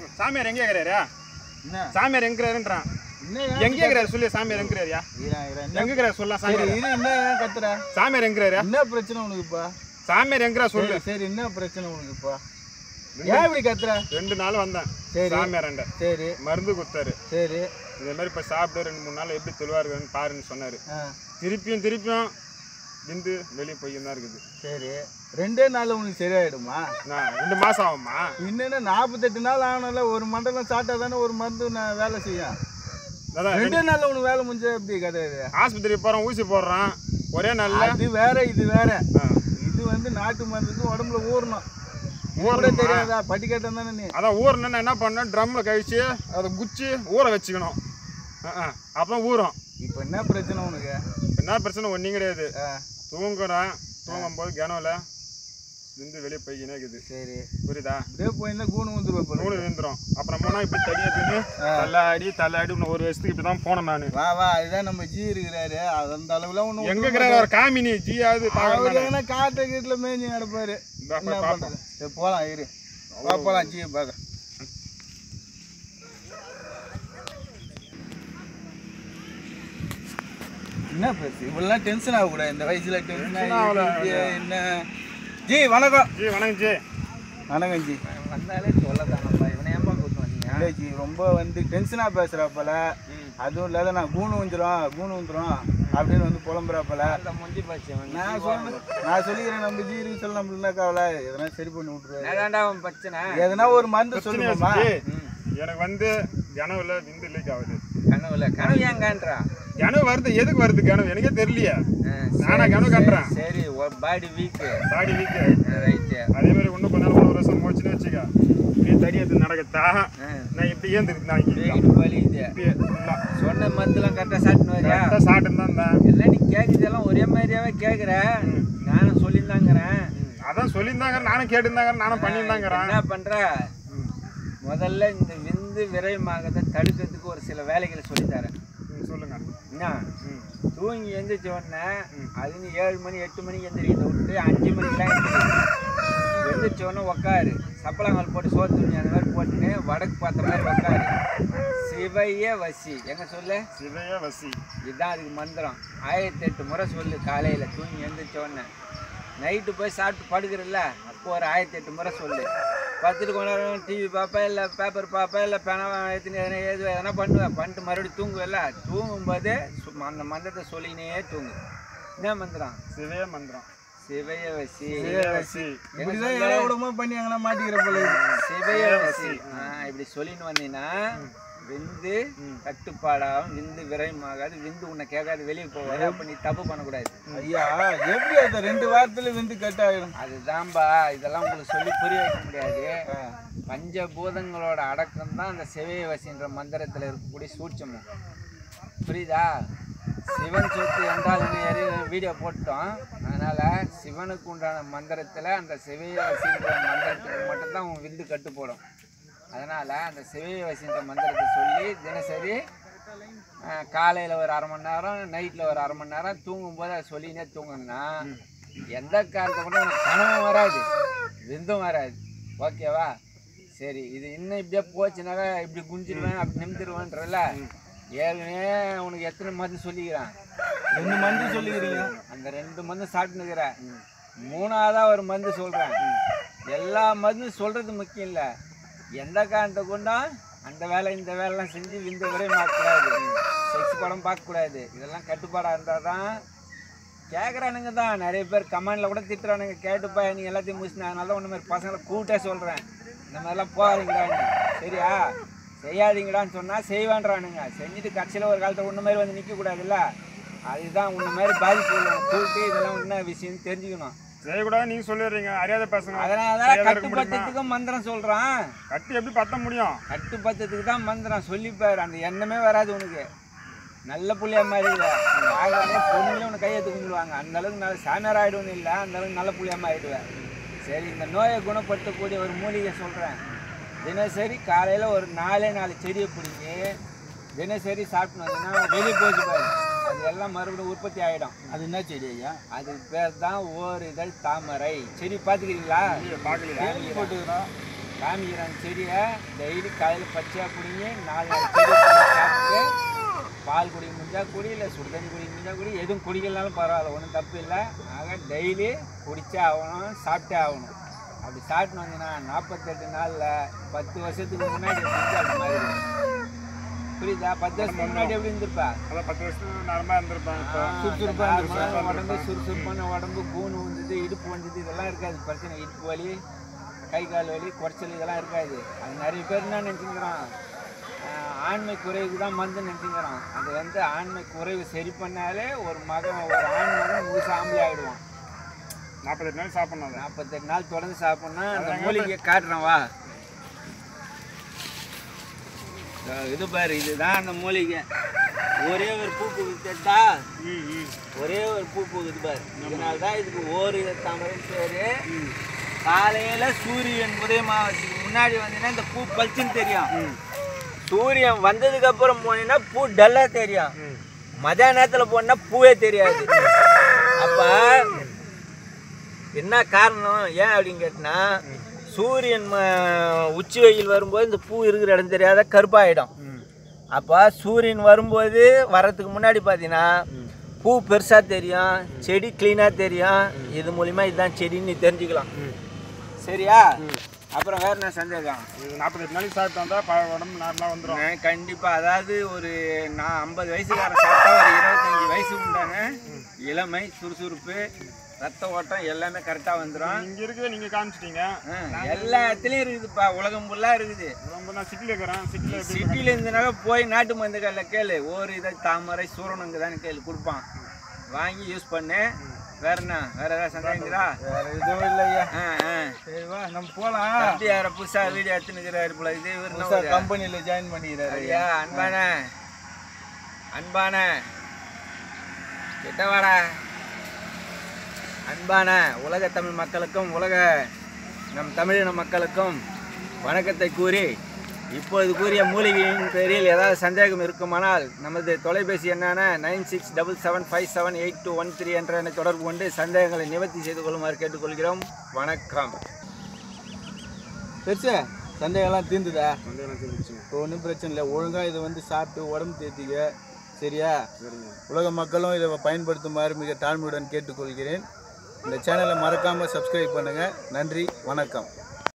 சாமியார் எங்கே இருக்கிறாரு என்ன சாமியார் எங்க இருக்கிறாருன்றான் என்ன ஏன் எங்கே இருக்கிறாரு சொல்லி சாமியார் எங்க இருக்கிறாரியா ஈரா, ஈரா, என்ன- எங்க இருக்கிறாரு சொல்லலாம் சரி சாமியார் இது என்ன ஏன் கத்துற சாமியார் எங்க இருக்கிறாரு என்ன பிரச்சனை உனக்குப்பா சாமியார் எங்க சொல்லு சரி சரி என்ன பிரச்சனை உனக்குப்பா ஏன் இப்படி கத்துற ரெண்டு நாள் வந்தேன் சரி சாமியார் அண்ட சரி மருந்து கொடுத்தாரு சரி இதே மாதிரி இப்போ சாப்பிட்டு ரெண்டு மூணு நாள் எப்படி தெளிவா இருக்குன்னு பாருன்னு சொன்னாரு ஆ திருப்பியும் திருப்பியும் விந்து வெளியே போய்க்கு தான் இருக்குது சரி ரெண்டே நாள்ல உனக்கு சரியாயிடுமா நான் ரெண்டு மாசம் ஆகுமா இன்னும் நாற்பத்தெட்டு நாள் ஆகணும்ல ஒரு மண்டலம் சாப்பிட்டா தானே ஒரு மருந்து நான் வேலை செய்யும் அதான் ரெண்டே நாள்ல உனக்கு வேலை முடிஞ்சா எப்படி கதை இது ஆஸ்பத்திரி போறோம் ஊசி போடுறான் ஒரே நாள்ல அது வேற இது வேற ஆ, இது வந்து நாட்டு மருந்துக்கு உடம்புல ஊறணும் இது கூட ஊறணுமா? தெரியாதா பட்டிக்கட்டம் தானே நீ அதான் ஊறணும்னா என்ன பண்ணேன் ட்ரம்ல கழிச்சு அதை குச்சி ஊற வச்சுக்கணும் அப்பதான் ஊறும் இப்போ என்ன பிரச்சனை உனக்கு என்ன பிரச்சனை ஒன்றும் கிடையாது ஆ, தூங்குறேன் தூங்கும் போது கிணவுல விந்து வெளியே போய்க்கினே இருக்குது சரி புரியுதா அப்படியே போயிருந்தா கூணு வந்துருவேன் போல நூறு விழுந்துரும் அப்புறம் போனா இப்படி தடியா தின்னு தள்ளாடி தள்ளாடி இன்னும் ஒரு வருஷத்துக்கு இப்படி தான் போனேன் நான் வா வா இதுதான் நம்ம ஜி இருக்கிறாரு அது அந்த அளவுல ஒன்றும் எங்க இருக்கிறாரு அவர் காமினி ஜியாவது அவர் பார்க்கலாம் எங்கன்னா காட்டு கீட்டில் மேய்ஞ்சி நடப்பாரு இந்தா போய் என்ன பார்ப்போம். பண்றது சரி போலாம் இரு வா போலாம் ஜி பார்க்க என்ன பேசு இவ்வளோலாம் டென்ஷன் ஆகக்கூடாது இந்த வயசுல டென்ஷன் ஆகல. என்ன ஜி வணக்கம் ஜி வணக்கம் ஜி வணக்கம் ஜி வந்தாலே சொல்லதானப்பா இவனை ஏன்பா கூட்டு வந்தீங்க இல்லை ஜி ரொம்ப வந்து டென்ஷனாக பேசுகிறா போல அதுவும் இல்லாத நான் கூணு வந்துடும் கூணு வந்துடும் அப்படின்னு வந்து புலம்புறா போல அந்த முஞ்சி போச்சு அவன் நான் சொல்ல நான் சொல்லிக்கிறேன் நம்ம ஜி இருக்கு சொல்ல நம்மளுக்கு கவலை எதனா சரி பண்ணி விட்டுருவாரு ஏதாண்டா அவன் பிரச்சனை எதனா ஒரு மருந்து சொல்லுங்கம்மா ஜி, எனக்கு வந்து கனவுல விந்து லீக் ஆகுது கனவுல கனவு ஏங்கான்றா கனவு வருது எதுக்கு வருது கனவு எனக்கே தெரியலையே நானா கனவு கட்டுறேன் சரி body weak body weak right அதே மாதிரி இன்னும் கொஞ்ச நாள் ஒரு வருஷம் போச்சுன்னு வச்சுக்க இப்படியே தடியது நடக்கத்தா நான் இப்படி ஏந்திருக்கு நான் இங்கே வீக்கிட்டு வலிக்குது இப்படியே ஃபுல்லா சொன்ன மருந்துலாம் கரெக்டாக சாப்பிட்டு வரியா கரெக்டாக சாப்பிட்டு தான் இருந்தேன் எல்லாம் நீ கேட்குறதெல்லாம் ஒரே மாதிரியாவே கேட்குற நானும் சொல்லியிருந்தாங்கிறேன் அதான் சொல்லியிருந்தாங்க நானும் கேட்டிருந்தாங்க நானும் பண்ணியிருந்தாங்கிறேன் என்ன பண்ற முதல்ல இந்த விந்து விரைவாகத்தை தடுக்கிறதுக்கு ஒரு சில வேலைகளை சொல்லித்தரேன் ம், சொல்லுங்க என்ன ம் தூங்கி எந்திரிச்ச உடனே அது நீ ஏழு மணி எட்டு மணிக்கு எந்திரிக்கிறத விட்டு அஞ்சு மணிக்கெல்லாம் எந்திரி எந்திரிச்ச உடனே உக்காரு சப்பளங்கால் போட்டு சோறு துணி அந்த மாதிரி போட்டுன்னு வடக்கு பார்த்த மாதிரி உக்காரு சிவைய வசி எங்க சொல்லு சிவைய வசி இதுதான் அதுக்கு மந்திரம் ஆயிரத்தி எட்டு முறை சொல்லு காலையில் தூங்கி எந்திரிச்ச உடனே நைட்டு போய் சாப்பிட்டு படுக்கிறல்ல அப்போ ஒரு ஆயிரத்தி எட்டு முறை சொல்லு பத்துட்டு கொஞ்ச நேரம் டிவி பார்ப்பேன் இல்லை பேப்பர் பார்ப்பேன் இல்லை பேனா எடுத்துன்னு எதனா ஏது எதனா பண்ணுவேன் பண்ணிட்டு மறுபடியும் தூங்குவேல்ல தூங்கும்போது சும்மா அந்த மந்திரத்தை சொல்லினே தூங்கு என்ன மந்திரம் சிவைய மந்திரம் சிவைய வசி சிவைய வசி இப்படிதான் ஏழை விடமா பண்ணி அங்கே மாட்டிக்கிற போல இருக்கு. சிவைய வசி ஆ, இப்படி சொல்லின்னு வந்தீங்கன்னா விந்து கட்டுப்பாடாகும் விந்து விரயமாகாது விந்து உன்னை கேட்காது வெளியே போகாது அப்போ நீ தப்பு பண்ணக்கூடாது ஐயா எப்படி அந்த ரெண்டு வாரத்துல வந்து கட் ஆயிடும் அதுதான்பா இதெல்லாம் உங்களுக்கு சொல்லி புரிய வைக்க முடியாது பஞ்சபூதங்களோட அடக்கம் தான் அந்த சிவைய வசின்ற மந்திரத்தில் இருக்கக்கூடிய சூட்சமம் புரியுதா சிவன் சொத்து என்றால் ஏறி வீடியோ போட்டோம் அதனால சிவனுக்கு உண்டான மந்திரத்தில் அந்த சிவைய வசின்ற மந்திரத்துக்கு மட்டும்தான் உன் விந்து கட்டுப்படும் அதனால அந்த சிவைய வசின்ற மந்திரத்தை சொல்லி தினசரி காலையில் ஒரு அரை மணி நேரம் நைட்டில் ஒரு அரை மணி நேரம் தூங்கும்போது அதை சொல்லினே தூங்கணும்னா எந்த காலத்தை கூட உனக்கு கனவும் வராது விந்தும் வராது ஓகேவா சரி இது இன்னும் இப்படியே போச்சுனாக்கா இப்படி குஞ்சிடுவேன் அப்படி நிமித்திடுவேன்றல ஏற்கனவே உனக்கு எத்தனை மருந்து சொல்லிக்கிறான் ரெண்டு மருந்து சொல்லிக்கிறீங்க அந்த ரெண்டு மருந்து சாப்பிட்டுக்கிற மூணாவதா ஒரு மருந்து சொல்கிறேன் எல்லா மருந்தும் சொல்கிறது முக்கியம் இல்லை எந்த காரணத்தை கொண்டா அந்த வேலை இந்த வேலைலாம் செஞ்சு விந்த வரை பார்க்கக்கூடாது செக்ஸ் படம் பார்க்கக்கூடாது இதெல்லாம் கட்டுப்பாடாக இருந்தால் தான் கேட்குறானுங்க தான் நிறைய பேர் கமெண்டில் கூட திட்டுறானுங்க கேட்டுப்பா நீ எல்லாத்தையும் முடிச்சுனா அதனால தான் ஒன்று மாதிரி பசங்களை கூப்பிட்டே சொல்கிறேன் இந்த மாதிரிலாம் போகாதீங்கடான்னு சரியா செய்யாதீங்கடான்னு சொன்னால் செய்வான்றானுங்க செஞ்சுட்டு கடைசியில் ஒரு காலத்தில் ஒன்று மாதிரி வந்து நிற்கக்கூடாதுல்ல அதுதான் உன்ன மாதிரி பாதிப்பு உள்ளவங்க கூப்பிட்டு இதெல்லாம் என்ன விஷயம்னு தெரிஞ்சுக்கணும் செய்யக்கூடாது நீங்க சொல்லிடுறீங்க அறியாத பசங்க அதனால தான் செய்யாத இருக்க முடியுமா? கட்டுப்பத்தத்துக்கும் மந்திரம் சொல்கிறான் கட்டி எப்படி பத்த முடியும் கட்டுப்பத்தத்துக்கு தான் மந்திரம் சொல்லிப்பாரு அந்த எண்ணமே வராது உனக்கு நல்ல புள்ளியா மாறிடுவ ஆகாம பொண்ணுங்களே உனக்கு கையை கும்பிடுவாங்க அந்த அளவுக்கு நல்ல சாமியார் ஆகிடுவோன்னு இல்லை அந்த அளவுக்கு நல்ல புள்ளியா மாறிடுவேன் சரி இந்த நோயை குணப்படுத்தக்கூடிய ஒரு மூலிகை சொல்கிறேன் தினசரி காலையில் ஒரு நாலே நாலு செடியை பிடிங்கி தினசரி சாப்பிட்டு வந்தீங்கன்னா வெளியே போச்சு பாரு அது எல்லாம் மறுபடியும் உற்பத்தி ஆகிடும் அது என்ன செடி ஐயா அது பேர் தான் ஓர் இதழ் தாமரை செடி பார்த்துக்கிறீங்களா பார்க்கலையா போட்டுக்கிறோம் காமிக்கிறான் செடியை டெய்லி காலையில் பச்சையாக பிடிங்கி நாலு நாள் செடி பிடிங்கி சாப்பிட்டு பால் குடிக்க முடிஞ்சா குடி இல்லை சுடுதண்ணி குடிக்க முடிஞ்சா குடி எதுவும் குடிக்கலனாலும் பரவாயில்ல ஒன்றும் தப்பு இல்லை ஆக டெய்லி குடிச்சே ஆகணும் சாப்பிட்டே ஆகணும் அப்படி சாப்பிட்டு வந்தீங்கன்னா நாற்பத்தெட்டு நாளில் பத்து வருஷத்துக்கு முன்னாடி எப்படி இருந்துச்சோ அப்படி மாதிரி புரியுதா பத்து வருஷத்துக்கு முன்னாடி எப்படி இருந்திருப்பா அதான் பத்து வருஷத்துக்கு நார்மலா இருந்திருப்பாங்க இப்போ சுறுசுறுப்பா இருந்துச்சு. உடம்பு சுறுசுறுப்பான உடம்பு கூணு வந்தது இடுப்பு வந்தது இதெல்லாம் இருக்காது பிரச்சனை இடுப்பு வலி கை கால் வலி குறைச்சல் இதெல்லாம் இருக்காது அது நிறைய பேர் என்ன நினச்சிக்கிறான் ஆண்மை குறைவுக்கு தான் மருந்து நினச்சிக்கிறான் அது வந்து ஆண்மை குறைவு சரி பண்ணாலே ஒரு மகன் ஒரு ஆண் மகன் முழுசு ஆம்பளை ஆகிடுவான் நாற்பத்தெட்டு நாள் சாப்பிடணும் அதை நாற்பத்தெட்டு நாள் தொடர்ந்து சாப்பிட்னா அந்த மூலிகையை காட்டுறேன் வா இதோ இது பாரு இதுதான் அந்த மூலிகை ஒரே ஒரு பூ பூக்குதா ம் ம் ஒரே ஒரு பூ பூக்குது பாரு இதனால தான் இதுக்கு ஓர் இதை தாமரை பேரு காலையில சூரியன் உதயமாவதுக்கு முன்னாடி வந்தீங்கன்னா இந்த பூ பளிச்சுன்னு தெரியும் சூரியன் வந்ததுக்கு அப்புறம் போனீங்கன்னா பூ டல்லா தெரியும் மதியான நேரத்துல போனா பூவே தெரியாது அப்ப என்ன காரணம் ஏன் அப்படின்னு கேட்டினா சூரியன் ம- உச்சி வெயில் வரும்போது இந்த பூ இருக்கிற இடம் தெரியாத கருப்பாயிடும் அப்போ சூரியன் வரும்போது வர்றதுக்கு முன்னாடி பார்த்தீங்கன்னா பூ பெருசாக தெரியும் செடி க்ளீனாக தெரியும் இது மூலிமா இதுதான் செடின்னு நீ தெரிஞ்சுக்கலாம் சரியா அப்புறம் வேற என்ன சந்தேகம் இது நாற்பத்தெட்டு நாளைக்கு சாப்பிட்டு வந்தா ப- உடம்பு நார்மலாக வந்துடும் நான் கண்டிப்பா அதாவது ஒரு நான் ஐம்பது வயசுக்காரன் சாப்பிட்டா ஒரு இருபத்தஞ்சி வயசு உண்டான இளமை சுறுசுறுப்பு ரத்த ஓட்டம் எல்லாமே கரெக்டாக வந்துடும் இங்க இருக்குது நீங்க காமிச்சிட்டீங்க எல்லா இடத்துலையும் இருக்குதுப்பா உலகம் ஃபுல்லாக இருக்குது ரொம்ப நான் சிட்டில இருக்கிறேன் சிட்டில எப்படி சிட்டியில் இருந்தனால போய் நாட்டு மருந்து கடையில் கேளு ஒரு இதை தாமரை சூரணங்க தான் கேளு கொடுப்பான் வாங்கி யூஸ் பண்ணு வேற என்ன வேற ஏதாவது சந்தேகங்களா வேற எதுவும் இல்லையா ஆ ஆ சரி வா நம்ம போலாம் தம்பி யார புதுசா வீடியோ எடுத்துனுக்கிறாரு போல இது இவர் என்ன ஒரு- கம்பெனியில் ஜாயின் பண்ணிக்கிறாரு ஐயா அன்பான அன்பான கிட்ட வாடா அன்பான உலக தமிழ் மக்களுக்கும் உலக நம் தமிழின மக்களுக்கும் வணக்கத்தை கூறி இப்பொழுது கூறிய மூலிகையின் பேரில் ஏதாவது சந்தேகம் இருக்குமானால் நமது தொலைபேசி எண்ணான nine six double seven five seven eight two one three என்ற எண்ணை தொடர்பு கொண்டு சந்தேகங்களை நிவர்த்தி செய்து கொள்ளுமாறு கேட்டுக்கொள்கிறோம் வணக்கம் பெருசு சந்தேகம்லாம் தீர்ந்துதா வந்து எனக்கு தெரிஞ்சுங்க இப்போ ஒன்றும் பிரச்சனை இல்லை ஒழுங்காக இதை வந்து சாப்பிட்டு உடம்பு தேத்திக்க சரியா சரிங்க உலக மக்களும் இதை பயன்படுத்துமாறு மிக தாழ்மையுடன் கேட்டுக்கொள்கிறேன் இந்த சேனலை மறக்காமல் சப்ஸ்கிரைப் பண்ணுங்கள் நன்றி வணக்கம்